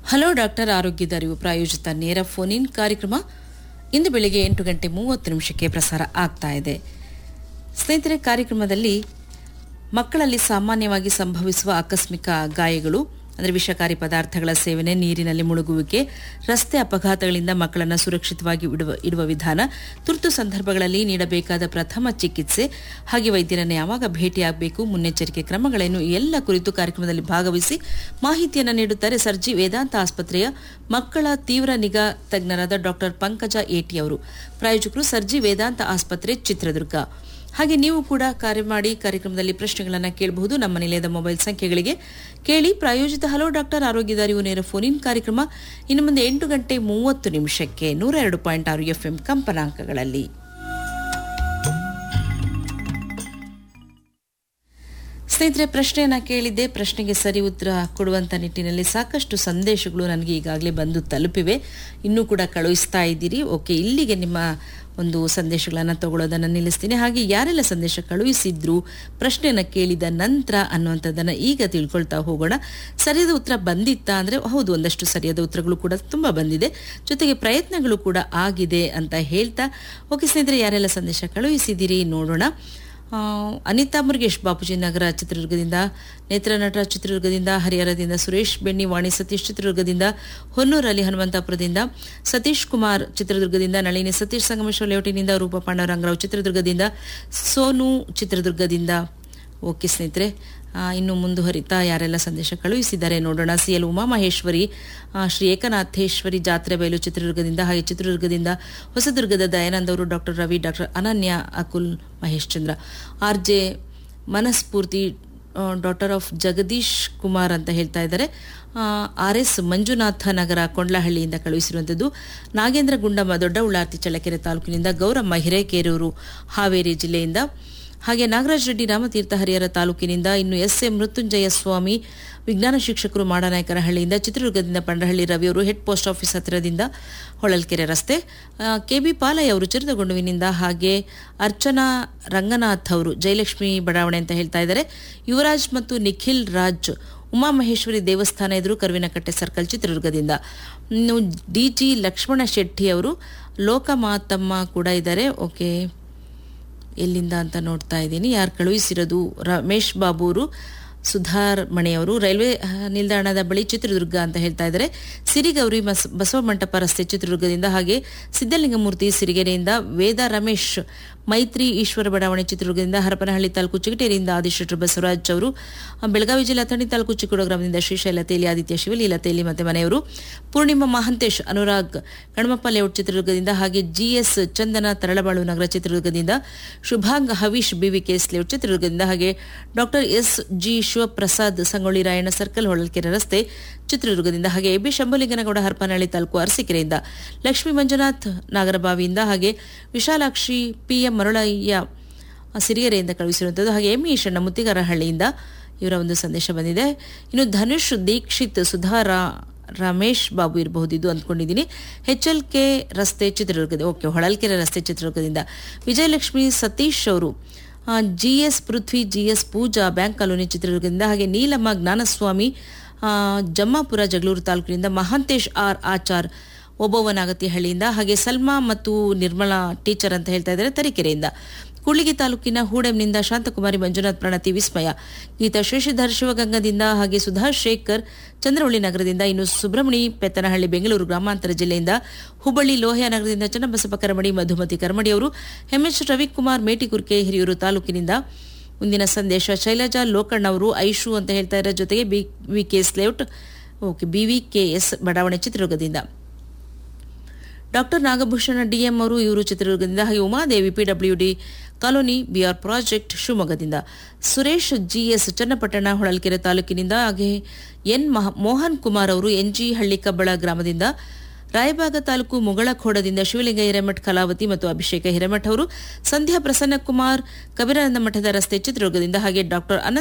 hello doctor ಆರೋಗ್ಯದ ಅರಿವು ಪ್ರಾಯೋಜಿತ ನೇರ ಫೋನ್ ಇನ್ ಕಾರ್ಯಕ್ರಮ ಇಂದು ಬೆಳಿಗ್ಗೆ ಎಂಟು ಗಂಟೆ ಮೂವತ್ತು ನಿಮಿಷಕ್ಕೆ ಪ್ರಸಾರ ಆಗ್ತಾ ಇದೆ ಸ್ನೇಹಿತರೆ ಕಾರ್ಯಕ್ರಮದಲ್ಲಿ ಮಕ್ಕಳಲ್ಲಿ ಸಾಮಾನ್ಯವಾಗಿ ಸಂಭವಿಸುವ ಆಕಸ್ಮಿಕ ಗಾಯಗಳು ಅಂದರೆ ವಿಷಕಾರಿ ಪದಾರ್ಥಗಳ ಸೇವನೆ ನೀರಿನಲ್ಲಿ ಮುಳುಗುವಿಕೆ ರಸ್ತೆ ಅಪಘಾತಗಳಿಂದ ಮಕ್ಕಳನ್ನು ಸುರಕ್ಷಿತವಾಗಿ ಇಡುವ ಇಡುವ ವಿಧಾನ ತುರ್ತು ಸಂದರ್ಭಗಳಲ್ಲಿ ನೀಡಬೇಕಾದ ಪ್ರಥಮ ಚಿಕಿತ್ಸೆ ಹಾಗೆ ವೈದ್ಯರನ್ನು ಯಾವಾಗ ಭೇಟಿಯಾಗಬೇಕು ಮುನ್ನೆಚ್ಚರಿಕೆ ಕ್ರಮಗಳೇನು ಈ ಎಲ್ಲ ಕುರಿತು ಕಾರ್ಯಕ್ರಮದಲ್ಲಿ ಭಾಗವಹಿಸಿ ಮಾಹಿತಿಯನ್ನು ನೀಡುತ್ತಾರೆ ಸರ್ಜಿ ವೇದಾಂತ ಆಸ್ಪತ್ರೆಯ ಮಕ್ಕಳ ತೀವ್ರ ನಿಗಾ ತಜ್ಞರಾದ ಡಾಕ್ಟರ್ ಪಂಕಜ ಏಟಿ ಅವರು ಪ್ರಾಯೋಜಕರು ಸರ್ಜಿ ವೇದಾಂತ ಆಸ್ಪತ್ರೆ ಚಿತ್ರದುರ್ಗ ಹಾಗೆ ನೀವು ಕೂಡ ಕಾರ್ಯ ಮಾಡಿ ಕಾರ್ಯಕ್ರಮದಲ್ಲಿ ಪ್ರಶ್ನೆಗಳನ್ನು ಕೇಳಬಹುದು ನಮ್ಮ ನಿಲಯದ ಮೊಬೈಲ್ ಸಂಖ್ಯೆಗಳಿಗೆ ಕೇಳಿ ಪ್ರಾಯೋಜಿತ ಹಲೋ ಡಾಕ್ಟರ್ ಆರೋಗ್ಯದ ಅರಿವು ನೇರ ಫೋನ್ ಇನ್ ಕಾರ್ಯಕ್ರಮ ಇನ್ನು ಮುಂದೆ ಎಂಟು ಗಂಟೆ ಮೂವತ್ತು ನಿಮಿಷಕ್ಕೆ ನೂರ ಎರಡು ಪಾಯಿಂಟ್ ಆರು ಎಫ್ಎಂ ಕಂಪನಾಂಕಗಳಲ್ಲಿ ಸ್ನೇಹಿತರೆ ಪ್ರಶ್ನೆಯನ್ನ ಕೇಳಿದ್ದೆ ಪ್ರಶ್ನೆಗೆ ಸರಿ ಉತ್ತರ ಕೊಡುವಂತ ನಿಟ್ಟಿನಲ್ಲಿ ಸಾಕಷ್ಟು ಸಂದೇಶಗಳು ನನಗೆ ಈಗಾಗಲೇ ಬಂದು ತಲುಪಿವೆ ಇನ್ನೂ ಕೂಡ ಕಳುಹಿಸ್ತಾ ಇದ್ದೀರಿ ಓಕೆ ಇಲ್ಲಿಗೆ ನಿಮ್ಮ ಒಂದು ಸಂದೇಶಗಳನ್ನು ತಗೊಳ್ಳೋದನ್ನು ನಿಲ್ಲಿಸ್ತೀನಿ ಹಾಗೆ ಯಾರೆಲ್ಲ ಸಂದೇಶ ಕಳುಹಿಸಿದ್ರು ಪ್ರಶ್ನೆಯನ್ನು ಕೇಳಿದ ನಂತರ ಅನ್ನುವಂಥದ್ದನ್ನು ಈಗ ತಿಳ್ಕೊಳ್ತಾ ಹೋಗೋಣ ಸರಿಯಾದ ಉತ್ತರ ಬಂದಿತ್ತಾ ಅಂದರೆ ಹೌದು ಒಂದಷ್ಟು ಸರಿಯಾದ ಉತ್ತರಗಳು ಕೂಡ ತುಂಬ ಬಂದಿದೆ ಜೊತೆಗೆ ಪ್ರಯತ್ನಗಳು ಕೂಡ ಆಗಿದೆ ಅಂತ ಹೇಳ್ತಾ ಓಕೆ ಸ್ನೇಹಿತರೆ ಯಾರೆಲ್ಲ ಸಂದೇಶ ಕಳುಹಿಸಿದ್ದೀರಿ ನೋಡೋಣ ಆ, ಅನಿತಾ ಮುರುಗೇಶ್ ಬಾಪೂಜಿ ನಗರ ಚಿತ್ರದುರ್ಗದಿಂದ ನೇತ್ರ ನಟ ಚಿತ್ರದುರ್ಗದಿಂದ ಹರಿಹರದಿಂದ ಸುರೇಶ್ ಬೆಣ್ಣಿ ವಾಣಿ ಸತೀಶ್ ಚಿತ್ರದುರ್ಗದಿಂದ ಹೊನ್ನೂರಲ್ಲಿ ಹನುಮಂತಪುರದಿಂದ ಸತೀಶ್ ಕುಮಾರ್ ಚಿತ್ರದುರ್ಗದಿಂದ ನಳಿನಿ ಸತೀಶ್ ಸಂಗಮೇಶ್ವರ ಲೇಔಟಿನಿಂದ ರೂಪ ಪಾಂಡವರಂಗರಾವ್ ಚಿತ್ರದುರ್ಗದಿಂದ ಸೋನು ಚಿತ್ರದುರ್ಗದಿಂದ ಓಕೆ ಸ್ನೇಹಿತರೆ ಆ, ಇನ್ನು ಮುಂದುವರಿತಾ ಯಾರೆಲ್ಲ ಸಂದೇಶ ಕಳುಹಿಸಿದ್ದಾರೆ ನೋಡೋಣ ಸಿ ಎಲ್ ಉಮಾಮಹೇಶ್ವರಿ ಆ, ಶ್ರೀ ಏಕನಾಥೇಶ್ವರಿ ಜಾತ್ರೆ ಬಯಲು ಚಿತ್ರದುರ್ಗದಿಂದ ಹಾಗೆ ಚಿತ್ರದುರ್ಗದಿಂದ ಹೊಸದುರ್ಗದ ದಯಾನಂದ್ ಅವರು doctor Ravi doctor Ananya Akul Mahesh Chandra R J Manaspurthi daughter of Jagadish Kumar ಅಂತ ಹೇಳ್ತಾ ಇದ್ದಾರೆ ಆರ್ ಎಸ್ ಮಂಜುನಾಥ ನಗರ ಕೊಂಡ್ಲಹಳ್ಳಿಯಿಂದ ಕಳುಹಿಸಿರುವಂಥದ್ದು ನಾಗೇಂದ್ರ ಗುಂಡಮ್ಮ ದೊಡ್ಡ ಉಳ್ಳಾರ್ತಿ ಚಳ್ಳಕೆರೆ ತಾಲೂಕಿನಿಂದ ಗೌರಮ್ಮ ಹಿರೇಕೆರೂರು ಹಾವೇರಿ ಜಿಲ್ಲೆಯಿಂದ ಹಾಗೆ ನಾಗರಾಜ್ ರೆಡ್ಡಿ ರಾಮತೀರ್ಥ ಹರಿಹರ ತಾಲೂಕಿನಿಂದ ಇನ್ನು ಎಸ್ ಎ ಮೃತ್ಯುಂಜಯ ಸ್ವಾಮಿ ವಿಜ್ಞಾನ ಶಿಕ್ಷಕರು ಮಾಡನಾಯಕನಹಳ್ಳಿಯಿಂದ ಚಿತ್ರದುರ್ಗದಿಂದ ಪಂಡಹಳ್ಳಿ ರವಿಯವರು ಹೆಡ್ ಪೋಸ್ಟ್ ಆಫೀಸ್ ಹತ್ತಿರದಿಂದ ಹೊಳಲ್ಕೆರೆ ರಸ್ತೆ ಕೆ ಬಿ ಪಾಲಯ್ಯ ಅವರು ಚಿರದಗೊಂಡುವಿನಿಂದ ಹಾಗೆ ಅರ್ಚನಾ ರಂಗನಾಥ್ ಅವರು ಜಯಲಕ್ಷ್ಮಿ ಬಡಾವಣೆ ಅಂತ ಹೇಳ್ತಾ ಇದ್ದಾರೆ ಯುವರಾಜ್ ಮತ್ತು ನಿಖಿಲ್ ರಾಜ್ ಉಮಾಮಹೇಶ್ವರಿ ದೇವಸ್ಥಾನ ಎದುರು ಕರುವಿನಕಟ್ಟೆ ಸರ್ಕಲ್ ಚಿತ್ರದುರ್ಗದಿಂದ ಇನ್ನು ಡಿ ಜಿ ಲಕ್ಷ್ಮಣ ಶೆಟ್ಟಿ ಅವರು ಲೋಕಮಾತಮ್ಮ ಕೂಡ ಇದ್ದಾರೆ ಓಕೆ ಎಲ್ಲಿಂದ ಅಂತ ನೋಡ್ತಾ ಇದ್ದೀನಿ ಯಾರು ಕಳುಹಿಸಿರೋದು ರಮೇಶ್ ಬಾಬೂರು ಸುಧಾರ್ ಮಣಿಯವರು ರೈಲ್ವೆ ಆ, ನಿಲ್ದಾಣದ ಬಳಿ ಚಿತ್ರದುರ್ಗ ಅಂತ ಹೇಳ್ತಾ ಇದ್ದಾರೆ ಸಿರಿಗೌರಿ ಬಸ್ ಬಸವ ಮಂಟಪ ರಸ್ತೆ ಚಿತ್ರದುರ್ಗದಿಂದ ಹಾಗೆ ಸಿದ್ದಲಿಂಗಮೂರ್ತಿ ಸಿರಿಗೆರೆಯಿಂದ ವೇದ ರಮೇಶ್ ಮೈತ್ರಿ ಈಶ್ವರ ಬಡಾವಣೆ ಚಿತ್ರದುರ್ಗದಿಂದ ಹರಪನಹಳ್ಳಿ ತಾಲೂಕು ಚಿಗಟೇರಿಯಿಂದ ಆದಿಶೆಟ್ರು ಬಸವರಾಜ್ ಅವರು ಆ, ಬೆಳಗಾವಿ ಜಿಲ್ಲೆ ಅಥಣಿ ತಾಲೂಕು ಚಿಕ್ಕುಡ ಗ್ರಾಮದಿಂದ ಶ್ರೀಶೈಲ ತೇಲಿ ಆದಿತ್ಯ ಶಿವಲೀಲ ತೇಲಿ ಮತ್ತೆ ಮನೆಯವರು ಪೂರ್ಣಿಮಾ ಮಹಂತೇಶ್ ಅನುರಾಗ್ ಕಣಮಪ್ಪ ಲೇಔಟ್ ಚಿತ್ರದುರ್ಗದಿಂದ ಹಾಗೆ ಜಿಎಸ್ ಚಂದನ ತರಳಬಾಳು ನಗರ ಚಿತ್ರದುರ್ಗದಿಂದ ಶುಭಾಂಗ್ ಹವೀಶ್ ಬಿವಿಕೆಎಸ್ ಲೇಔಟ್ ಚಿತ್ರದುರ್ಗದಿಂದ ಹಾಗೆ doctor S G Shivaprasad Sangolli Rayanna circle Holalkere ರಸ್ತೆ ಚಿತ್ರದುರ್ಗದಿಂದ ಹಾಗೆ ಎಬಿ ಶಂಭುಲಿಂಗನಗೌಡ ಹರಪನಹಳ್ಳಿ ತಾಲೂಕು ಅರಸೀಕೆರೆಯಿಂದ ಲಕ್ಷ್ಮೀ ಮಂಜುನಾಥ್ ನಾಗರಬಾವಿಯಿಂದ ಹಾಗೆ ವಿಶಾಲಾಕ್ಷಿ ಪಿಎಂ ಮರುಳಯ್ಯ ಸಿರಿಗೆರೆಯಿಂದ ಕಳುಹಿಸಿರುವಂಥದ್ದು ಹಾಗೆ ಎಂ ಈಶಣ್ಣ ಮುತ್ತಿಗಾರಹಳ್ಳಿಯಿಂದ ಇವರ ಒಂದು ಸಂದೇಶ ಬಂದಿದೆ ಇನ್ನು ಧನುಷ್ ದೀಕ್ಷಿತ್ ಸುಧಾರ ರಮೇಶ್ ಬಾಬು ಇರಬಹುದು ಇದು ಅಂದ್ಕೊಂಡಿದ್ದೀನಿ ಎಚ್ ಎಲ್ ಕೆ ರಸ್ತೆ ಚಿತ್ರದುರ್ಗದ ಓಕೆ ಹೊಳಲ್ಕೆರೆ ರಸ್ತೆ ಚಿತ್ರದುರ್ಗದಿಂದ ವಿಜಯಲಕ್ಷ್ಮಿ ಸತೀಶ್ ಅವರು G S Prithvi G S Pooja bank colony ಚಿತ್ರದುರ್ಗದಿಂದ ಹಾಗೆ ನೀಲಮ್ಮ ಜ್ಞಾನಸ್ವಾಮಿ ಆ, ಜಮ್ಮಾಪುರ ಜಗಳೂರು ತಾಲೂಕಿನಿಂದ ಮಹಾಂತೇಶ್ ಆರ್ ಆಚಾರ್ ಒಬ್ಬವನಾಗತಿಹಳ್ಳಿಯಿಂದ ಹಾಗೆ ಸಲ್ಮಾ ಮತ್ತು ನಿರ್ಮಲಾ ಟೀಚರ್ ಅಂತ ಹೇಳ್ತಾ ಇದ್ದಾರೆ ತರೀಕೆರೆಯಿಂದ ಕೂಡ್ಲಿಗಿ ತಾಲೂಕಿನ ಹೂಡೆಂನಿಂದ ಶಾಂತಕುಮಾರಿ ಮಂಜುನಾಥ್ ಪ್ರಣತಿ ವಿಸ್ಮಯ ಗೀತಾ ಶೇಷಧರ್ ಶಿವಗಂಗದಿಂದ ಹಾಗೆ ಸುಧಾ ಶೇಖರ್ ಚಂದ್ರವಳ್ಳಿ ನಗರದಿಂದ ಇನ್ನು ಸುಬ್ರಹ್ಮಣಿ ಪೆತ್ತನಹಳ್ಳಿ ಬೆಂಗಳೂರು ಗ್ರಾಮಾಂತರ ಜಿಲ್ಲೆಯಿಂದ ಹುಬ್ಬಳ್ಳಿ ಲೋಹ್ಯ ನಗರದಿಂದ ಚನ್ನಬಸಪ್ಪ ಕರಮಡಿ ಮಧುಮತಿ ಕರಮಡಿ ಅವರು ಎಂಎಚ್ ರವಿಕುಮಾರ್ ಮೇಟಿಕುರ್ಕೆ ಹಿರಿಯೂರು ತಾಲೂಕಿನಿಂದ ಮುಂದಿನ ಸಂದೇಶ ಶೈಲಜಾ ಲೋಕಣ್ಣ ಅವರು ಐಶು ಅಂತ ಹೇಳ್ತಾ ಇರೋ ಜೊತೆಗೆ B V K S layout okay B V K S ಬಡಾವಣೆ ಚಿತ್ರದುರ್ಗದಿಂದ ಡಾಕ್ಟರ್ ನಾಗಭೂಷಣ ಡಿಎಂ ಅವರು ಇವರು ಚಿತ್ರದುರ್ಗದಿಂದ ಹಾಗೆ Umadevi PWD colony BR project ಶಿವಮೊಗ್ಗದಿಂದ ಸುರೇಶ್ ಜಿಎಸ್ ಚನ್ನಪಟ್ಟಣ ಹೊಳಲ್ಕೆರೆ ತಾಲೂಕಿನಿಂದ ಹಾಗೆ ಎನ್ ಮಹ ಮೋಹನ್ ಕುಮಾರ್ ಅವರು ಎನ್ಜಿ ಹಳ್ಳಿ ಕಬ್ಬಳ ಗ್ರಾಮದಿಂದ ರಾಯಬಾಗ ತಾಲೂಕು ಮುಗಳಖೋಡದಿಂದ ಶಿವಲಿಂಗ ಹಿರೇಮಠ್ ಕಲಾವತಿ ಮತ್ತು ಅಭಿಷೇಕ ಹಿರೇಮಠ್ ಅವರು ಸಂಧ್ಯಾ ಪ್ರಸನ್ನ ಕುಮಾರ್ ಕಬೀರಾನಂದ ಮಠದ ರಸ್ತೆ ಚಿತ್ರದುರ್ಗದಿಂದ ಹಾಗೆ ಡಾಕ್ಟರ್ ಅನಂತ